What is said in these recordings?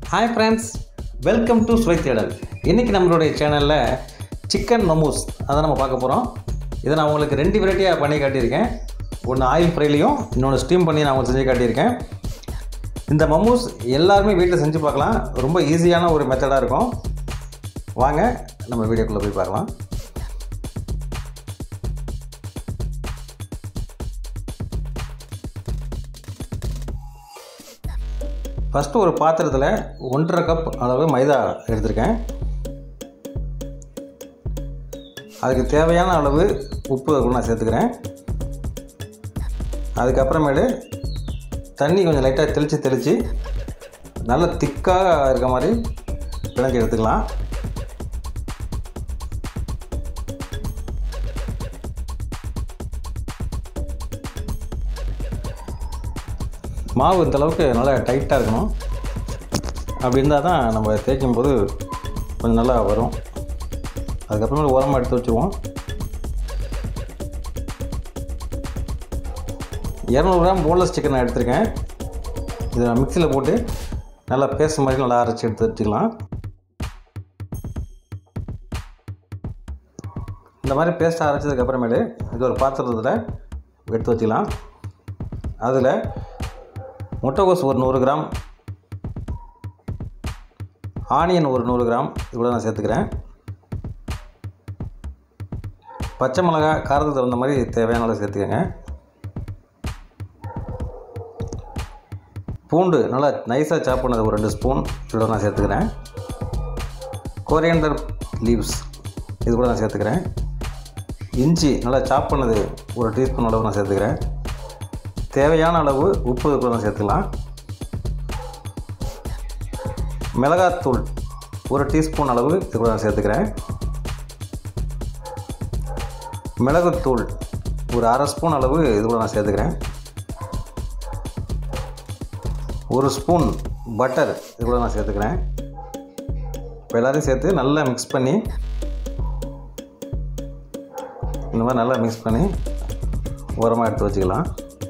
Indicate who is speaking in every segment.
Speaker 1: hi friends welcome to சுவை தேடல் இன்றைக்கி நம்மளுடைய சேனலில் சிக்கன் மமூஸ் அதை நம்ம பார்க்க போகிறோம் இதை நான் உங்களுக்கு ரெண்டு வெரைட்டியாக பண்ணி காட்டியிருக்கேன் ஒன்று ஆயில் ஃப்ரைலையும் இன்னொன்று ஸ்டீம் பண்ணி நான் உங்களுக்கு செஞ்சு காட்டியிருக்கேன் இந்த மமூஸ் எல்லாருமே வீட்டில் செஞ்சு பார்க்கலாம் ரொம்ப ஈஸியான ஒரு மெத்தடாக இருக்கும் வாங்க நம்ம வீடியோக்குள்ளே போய் பார்க்கலாம் ஃபஸ்ட்டு ஒரு பாத்திரத்தில் ஒன்றரை கப் அளவு மைதா எடுத்திருக்கேன் அதுக்கு தேவையான அளவு உப்பு அதுக்குள்ள நான் சேர்த்துக்கிறேன் அதுக்கப்புறமேலு தண்ணி கொஞ்சம் லைட்டாக தெளித்து தெளித்து நல்ல திக்காக இருக்க மாதிரி பிணைஞ்சு எடுத்துக்கலாம் மாவு இந்த அளவுக்கு நல்லா டைட்டாக இருக்கணும் அப்படி இருந்தால் தான் நம்ம தேய்க்கும் போது கொஞ்சம் நல்லா வரும் அதுக்கப்புறமே உரமாக எடுத்து வச்சுருவோம் இரநூறு கிராம் போன்லெஸ் சிக்கன் நான் எடுத்திருக்கேன் இதை நான் மிக்சியில் போட்டு நல்லா பேஸ்ட் மாதிரி நல்லா அரைச்சி எடுத்து வச்சுக்கலாம் இந்த மாதிரி பேஸ்ட்டை அரைச்சதுக்கப்புறமேலு இது ஒரு பாத்திரத்தில் எடுத்து வச்சுக்கலாம் அதில் முட்டைகோஸ் ஒரு நூறு கிராம் ஆனியன் ஒரு நூறு கிராம் இவ்வளோ நான் சேர்த்துக்கிறேன் பச்சை மிளகா காரத்துக்கு தகுந்த மாதிரி தேவையான அளவு சேர்த்துக்கோங்க பூண்டு நல்லா நைஸாக சாப் பண்ணது ஒரு ரெண்டு ஸ்பூன் இவ்வளோ நான் சேர்த்துக்கிறேன் கோரியண்டர் லீவ்ஸ் இது கூட நான் சேர்த்துக்கிறேன் இஞ்சி நல்லா சாப் பண்ணது ஒரு டீஸ்பூன் அளவு நான் சேர்த்துக்கிறேன் தேவையான அளவு உப்பு கூட நான் சேர்த்துக்கலாம் மிளகாத்தூள் ஒரு டீஸ்பூன் அளவு இது கூட நான் சேர்த்துக்கிறேன் மிளகுத்தூள் ஒரு அரை ஸ்பூன் அளவு இது கூட நான் சேர்த்துக்கிறேன் ஒரு ஸ்பூன் பட்டர் இது கூட நான் சேர்த்துக்கிறேன் இப்போ எல்லாத்தையும் சேர்த்து நல்லா மிக்ஸ் பண்ணி இந்த மாதிரி நல்லா மிக்ஸ் பண்ணி உரமாக எடுத்து வச்சுக்கலாம்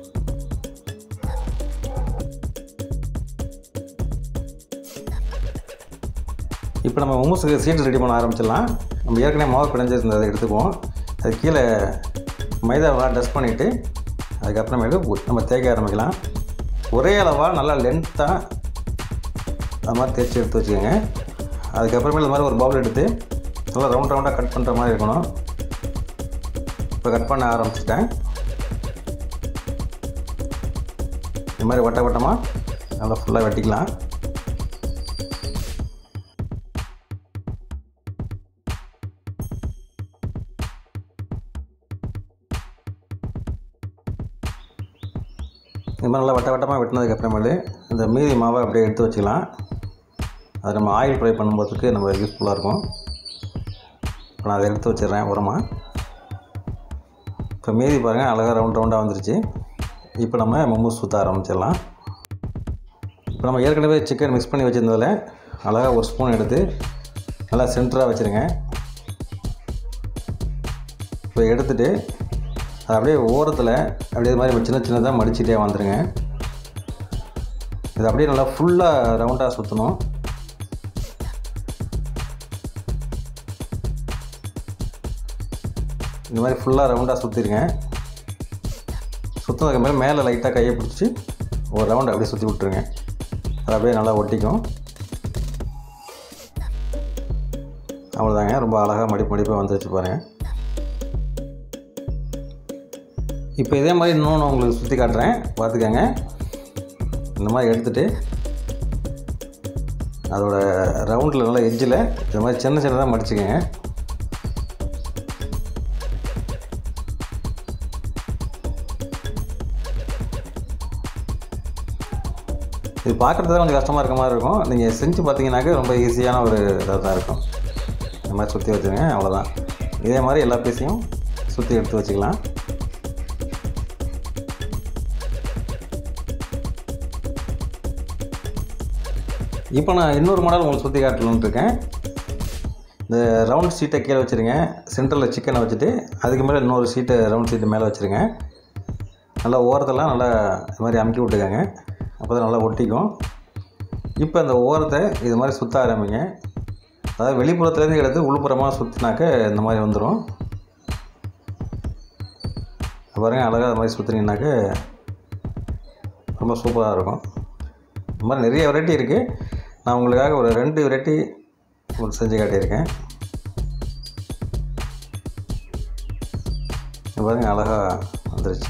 Speaker 1: இப்போ நம்ம மோமோஸுக்கு சீட்டு ரெடி பண்ண ஆரம்பிச்சிடலாம் நம்ம ஏற்கனவே மாவு பிணைஞ்சிருந்ததை எடுத்துக்குவோம் அது கீழே மைதாவை டஸ்ட் பண்ணிவிட்டு அதுக்கப்புறமேட்டு நம்ம தேய்க்க ஆரம்பிக்கலாம் ஒரே அளவாக நல்லா லென்த்தாக அது மாதிரி தேய்ச்சி எடுத்து வச்சுக்கோங்க அதுக்கப்புறமே இந்த மாதிரி ஒரு பவுல் எடுத்து நல்லா ரவுண்ட் ரவுண்டாக கட் பண்ணுற மாதிரி இருக்கணும் இப்போ கட் பண்ண ஆரம்பிச்சிட்டேன் இந்த மாதிரி வட்ட வட்டமாக நல்லா ஃபுல்லாக வெட்டிக்கலாம் இந்த மாதிரி நல்லா வட்ட வட்டமாக வெட்டினதுக்கப்புறமேலு இந்த மீதி மாவை அப்படியே எடுத்து வச்சுக்கலாம் அது நம்ம ஆயில் ஃப்ரை பண்ணும்போதுக்கு நம்ம யூஸ்ஃபுல்லாக இருக்கும் இப்போ நான் அதை எடுத்து வச்சிடுறேன் உரமாக இப்போ மீதி பாருங்கள் அழகாக ரவுண்ட் ரவுண்டாக வந்துருச்சு இப்போ நம்ம மொமோஸ் சுற்ற ஆரம்பிச்சிடலாம் இப்போ நம்ம ஏற்கனவே சிக்கன் மிக்ஸ் பண்ணி வச்சுருந்ததில் அழகாக ஒரு ஸ்பூன் எடுத்து நல்லா சென்டராக வச்சுருங்க இப்போ எடுத்துகிட்டு அது அப்படியே ஓரத்தில் அப்படியே இது மாதிரி சின்ன சின்னதாக மடிச்சுட்டே வந்துடுங்க இது அப்படியே நல்லா ஃபுல்லாக ரவுண்டாக சுற்றணும் இந்த மாதிரி ஃபுல்லாக ரவுண்டாக சுற்றிருங்க சுற்றினதுக்கு மேலே மேலே லைட்டாக கையை பிடிச்சி ஒரு ரவுண்ட் அப்படியே சுற்றி விட்ருங்க அது அப்படியே நல்லா ஒட்டிக்கும் அவ்வளோதாங்க ரொம்ப அழகாக மடிப்பு மடிப்பாக வந்துருச்சு பாருங்கள் இப்போ இதே மாதிரி இன்னொன்று உங்களுக்கு சுற்றி காட்டுறேன் பார்த்துக்கங்க இந்த மாதிரி எடுத்துகிட்டு அதோட ரவுண்டில் நல்லா எஜ்ஜில் இந்த மாதிரி சின்ன சின்னதாக மடிச்சுக்கோங்க இது பார்க்குறது கொஞ்சம் கஷ்டமாக இருக்க மாதிரி இருக்கும் நீங்கள் செஞ்சு பார்த்தீங்கன்னாக்க ரொம்ப ஈஸியான ஒரு இதாக தான் இருக்கும் இந்த மாதிரி சுற்றி வச்சுருங்க அவ்வளோதான் இதே மாதிரி எல்லா பீஸையும் சுற்றி எடுத்து வச்சுக்கலாம் இப்போ நான் இன்னொரு மாடல் உங்களுக்கு சுற்றி காட்டலான்ட்டு இருக்கேன் இந்த ரவுண்ட் சீட்டை கீழே வச்சுருங்க சென்டரில் சிக்கனை வச்சுட்டு அதுக்கு மேலே இன்னொரு சீட்டை ரவுண்ட் சீட்டு மேலே வச்சுருங்க நல்லா ஓரத்தெல்லாம் நல்லா இது மாதிரி அமுக்கி விட்டுக்கோங்க அப்போ தான் நல்லா ஒட்டிக்கும் இப்போ அந்த ஓரத்தை இது மாதிரி சுற்ற ஆரம்பிங்க அதாவது வெளிப்புறத்துலேருந்து எடுத்து உள்புறமாக சுற்றினாக்க இந்த மாதிரி வந்துடும் பாருங்கள் அழகாக அது மாதிரி சுற்றுனீங்கனாக்க ரொம்ப சூப்பராக இருக்கும் இந்த மாதிரி நிறைய வெரைட்டி இருக்குது நான் உங்களுக்காக ஒரு ரெண்டு வெரைட்டி ஒரு செஞ்சு காட்டியிருக்கேன் இது பாருங்க அழகாக வந்துருச்சு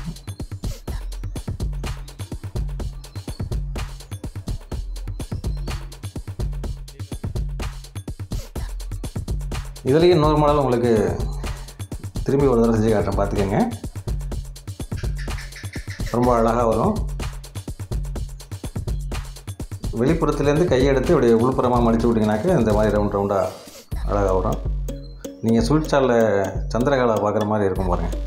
Speaker 1: இதுலேயும் இன்னொரு மாடல் உங்களுக்கு திரும்பி ஒரு தடவை செஞ்சு காட்டுறேன் பார்த்துக்கோங்க ரொம்ப அழகாக வரும் வெளிப்புறத்துலேருந்து கையெடுத்து இப்படி உள்புறமாக மடித்து விட்டிங்கனாக்க இந்த மாதிரி ரவுண்ட் ரவுண்டாக அழகாக வரும் நீங்கள் ஸ்வீட் ஸ்டாலில் சந்திரகாலா பார்க்குற மாதிரி இருக்கும் பாருங்கள்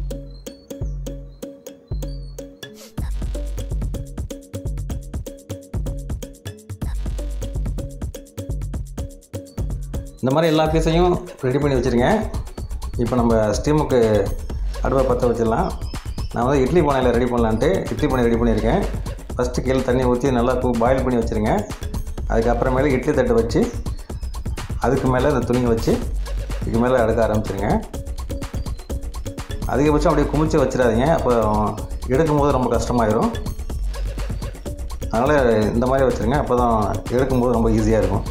Speaker 1: இந்த மாதிரி எல்லா பீஸையும் ரெடி பண்ணி வச்சுருங்க இப்போ நம்ம ஸ்டீமுக்கு அடுப்பை பற்ற வச்சிடலாம் நான் வந்து இட்லி பானையில் ரெடி பண்ணலான்ட்டு இட்லி பானை ரெடி பண்ணியிருக்கேன் ஃபஸ்ட்டு கீழே தண்ணி ஊற்றி நல்லா பூ பாயில் பண்ணி வச்சுருங்க அதுக்கப்புறமேல இட்லி தட்டை வச்சு அதுக்கு மேலே இந்த துணியை வச்சு இதுக்கு மேலே அடுக்க ஆரம்பிச்சிருங்க அதிகபட்சம் அப்படியே குமிச்சு வச்சிடாதீங்க அப்போ எடுக்கும்போது ரொம்ப கஷ்டமாயிரும் அதனால் இந்த மாதிரி வச்சுருங்க அப்போ தான் எடுக்கும்போது ரொம்ப ஈஸியாக இருக்கும்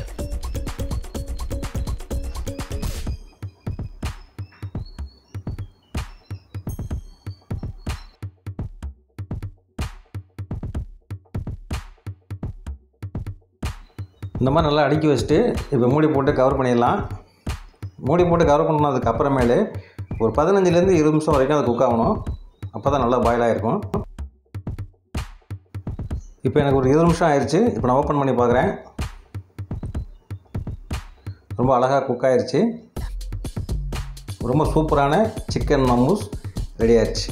Speaker 1: இந்த மாதிரி நல்லா அடுக்கி வச்சுட்டு இப்போ மூடி போட்டு கவர் பண்ணிடலாம் மூடி போட்டு கவர் பண்ணதுக்கு அப்புறமேலு ஒரு பதினஞ்சுலேருந்து இருபது நிமிஷம் வரைக்கும் அது குக் ஆகணும் அப்போ தான் நல்லா பாயில் ஆகிருக்கும் இப்போ எனக்கு ஒரு இருபது நிமிஷம் ஆயிடுச்சு இப்போ நான் ஓப்பன் பண்ணி பார்க்குறேன் ரொம்ப அழகாக குக் ஆயிடுச்சு ரொம்ப சூப்பரான சிக்கன் மம்மூஸ் ரெடி ஆயிடுச்சு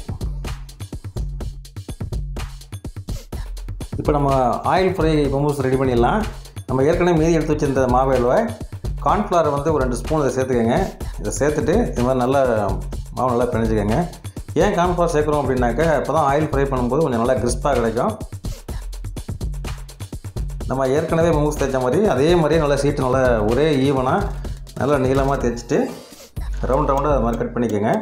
Speaker 1: இப்போ நம்ம ஆயில் ஃப்ரை மோமோஸ் ரெடி பண்ணிடலாம் நம்ம ஏற்கனவே மீதி எடுத்து வச்சிருந்த மாவேலுவை கார்ன்ஃப்ளவர் வந்து ஒரு ரெண்டு ஸ்பூன் இதை சேர்த்துக்கோங்க இதை சேர்த்துட்டு இது மாதிரி நல்லா மாவு நல்லா பிணைஞ்சிக்கோங்க ஏன் கார்ன்ஃப்ளவர் சேர்க்குறோம் அப்படின்னாக்க அப்போ தான் ஆயில் ஃப்ரை பண்ணும்போது கொஞ்சம் நல்லா கிறிஸ்பாக கிடைக்கும் நம்ம ஏற்கனவே மோமோஸ் தைச்ச மாதிரி அதே மாதிரியே நல்லா சீட்டு நல்லா ஒரே ஈவனாக நல்லா நீளமாக தைச்சிட்டு ரவுண்ட் ரவுண்டாக அது மாதிரி கட் பண்ணிக்கோங்க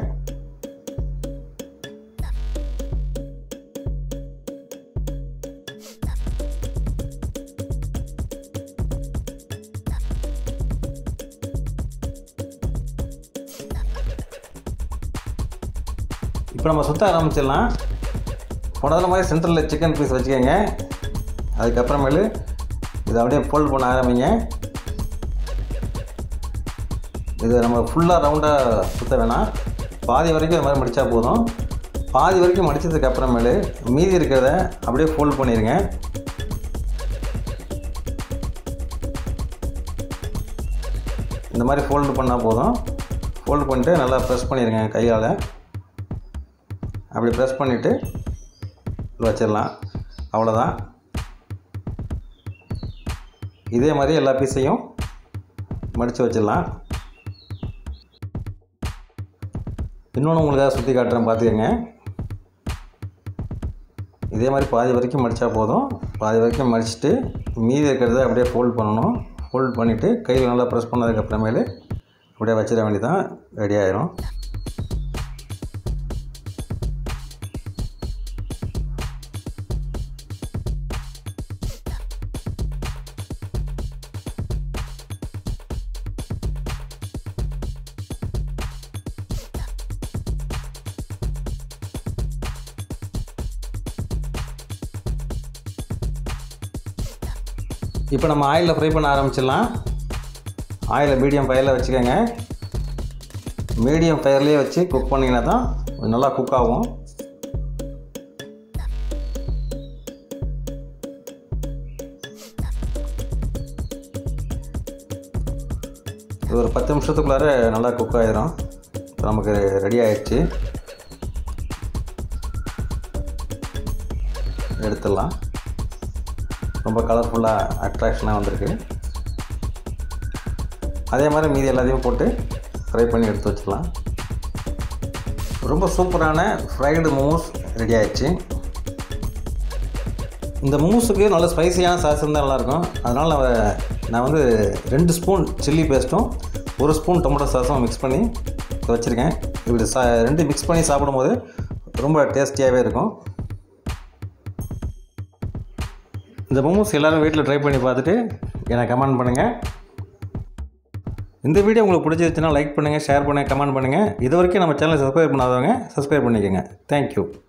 Speaker 1: இப்போ நம்ம சுற்ற ஆரம்பிச்சிடலாம் போனதில் மாதிரி சென்டரில் சிக்கன் பீஸ் வச்சுக்கோங்க அதுக்கப்புறமேலு இதை அப்படியே ஃபோல்ட் பண்ண ஆரம்பிங்க இது நம்ம ஃபுல்லாக ரவுண்டாக சுற்ற வேணாம் பாதி வரைக்கும் இது மாதிரி மடித்தா போதும் பாதி வரைக்கும் மடித்ததுக்கு அப்புறமேலு மீதி இருக்கிறத அப்படியே ஃபோல்ட் பண்ணிடுங்க இந்த மாதிரி ஃபோல்டு பண்ணால் போதும் ஃபோல்டு பண்ணிட்டு நல்லா ப்ரெஸ் பண்ணிடுங்க கையால் அப்படி ப்ரெஸ் பண்ணிவிட்டு வச்சிடலாம் அவ்வளோதான் இதே மாதிரி எல்லா பீஸையும் மடித்து வச்சிடலாம் இன்னொன்று உங்களுக்காக சுற்றி காட்டுறேன் பார்த்துக்கங்க இதே மாதிரி பாதி வரைக்கும் மடித்தா போதும் பாதி வரைக்கும் மடிச்சுட்டு மீதி இருக்கிறத அப்படியே ஃபோல்ட் பண்ணணும் ஃபோல்ட் பண்ணிவிட்டு கையில் நல்லா ப்ரெஸ் பண்ணதுக்கப்புறமேலு அப்படியே வச்சிட வேண்டியதான் ரெடி ஆயிரும் இப்போ நம்ம ஆயிலில் ஃப்ரை பண்ண ஆரம்பிச்சிடலாம் ஆயிலை மீடியம் ஃபயரில் வச்சுக்கோங்க மீடியம் ஃபயர்லேயே வச்சு குக் பண்ணிங்கன்னா தான் கொஞ்சம் நல்லா குக் ஆகும் இது ஒரு பத்து நிமிஷத்துக்குள்ளார நல்லா குக் ஆயிரும் இப்போ நமக்கு ரெடி ஆயிடுச்சு எடுத்துடலாம் ரொம்ப கலர்ஃபுல்லாக அட்ராக்ஷனாக வந்திருக்கு அதே மாதிரி மீதி எல்லாத்தையும் போட்டு ஃப்ரை பண்ணி எடுத்து வச்சிடலாம் ரொம்ப சூப்பரான ஃப்ரைடு மோமோஸ் ரெடி ஆயிடுச்சு இந்த மூஸுக்கு நல்ல ஸ்பைசியான சாஸ் இருந்தால் நல்லாயிருக்கும் அதனால் நான் நான் வந்து ரெண்டு ஸ்பூன் சில்லி பேஸ்ட்டும் ஒரு ஸ்பூன் டொமேட்டோ சாஸும் மிக்ஸ் பண்ணி வச்சுருக்கேன் இப்படி சா ரெண்டு மிக்ஸ் பண்ணி சாப்பிடும்போது ரொம்ப டேஸ்டியாகவே இருக்கும் இந்த மோமோஸ் எல்லோரும் வீட்டில் ட்ரை பண்ணி பார்த்துட்டு எனக்கு கமெண்ட் பண்ணுங்கள் இந்த வீடியோ உங்களுக்கு பிடிச்சிருச்சுன்னா லைக் பண்ணுங்கள் ஷேர் பண்ணுங்கள் கமெண்ட் பண்ணுங்கள் இது வரைக்கும் நம்ம சேனலை சப்ஸ்கிரைப் பண்ணாதவங்க சப்ஸ்கிரைப் பண்ணிக்கோங்க தேங்க்யூ